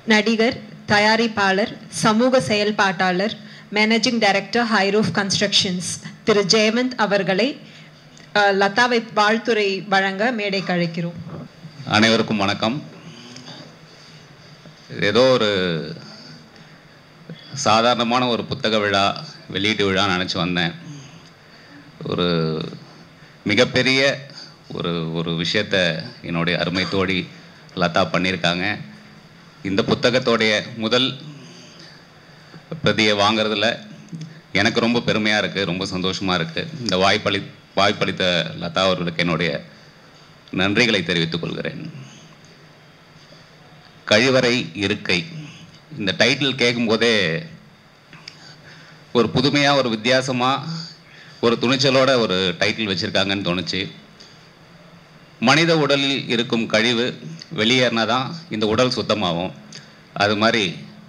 நடிகர் தயாரிப்பாளர் சமூக செயல்பாட்டாளர் மேனேஜிங் டைரக்டர் ஹைரூஃப் கன்ஸ்ட்ரக்ஷன்ஸ் திரு ஜெயவந்த் அவர்களை அஹ், லதாவை வாழ்த்துரை வழங்க மேடைக்கு அழைக்கிறோம் அனைவருக்கும் வணக்கம் ஏதோ ஒரு சாதாரணமான ஒரு புத்தக விழா வெளியீட்டு விழா நினச்சி வந்தேன் ஒரு மிகப்பெரிய ஒரு ஒரு விஷயத்த என்னுடைய அருமை தோழி லதா பண்ணியிருக்காங்க இந்த புத்தகத்தோடைய முதல் பிரதியை வாங்குறதுல எனக்கு ரொம்ப பெருமையாக இருக்குது ரொம்ப சந்தோஷமாக இருக்குது இந்த வாய்ப்பளி வாய்ப்பளித்த லதா அவர்களுக்கு என்னுடைய நன்றிகளை தெரிவித்துக் கொள்கிறேன் கழிவறை இருக்கை இந்த டைட்டில் கேட்கும்போதே ஒரு புதுமையாக ஒரு வித்தியாசமாக ஒரு துணிச்சலோட ஒரு டைட்டில் வச்சுருக்காங்கன்னு தோணுச்சு மனித உடலில் இருக்கும் கழிவு வெளியேறினா தான் இந்த உடல் சுத்தமாகும் அது மாதிரி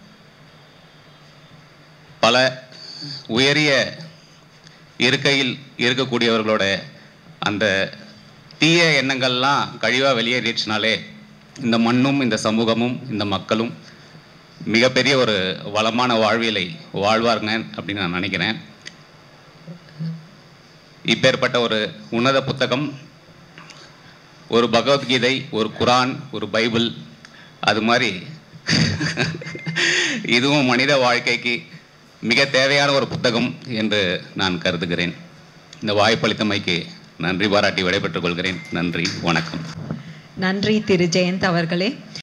பல உயரிய இருக்கையில் இருக்கக்கூடியவர்களோட அந்த தீய எண்ணங்கள்லாம் கழிவாக வெளியேறிடுச்சுனாலே இந்த மண்ணும் இந்த சமூகமும் இந்த மக்களும் மிகப்பெரிய ஒரு வளமான வாழ்வியலை வாழ்வாருங்க அப்படின்னு நான் நினைக்கிறேன் இப்பேற்பட்ட ஒரு உன்னத புத்தகம் ஒரு பகவத்கீதை ஒரு குரான் ஒரு பைபிள் அது மாதிரி இதுவும் மனித வாழ்க்கைக்கு மிக தேவையான ஒரு புத்தகம் என்று நான் கருதுகிறேன் இந்த வாய்ப்பளித்தமைக்கு நன்றி பாராட்டி விடைபெற்றுக் கொள்கிறேன் நன்றி வணக்கம் நன்றி திரு ஜெயந்த் அவர்களே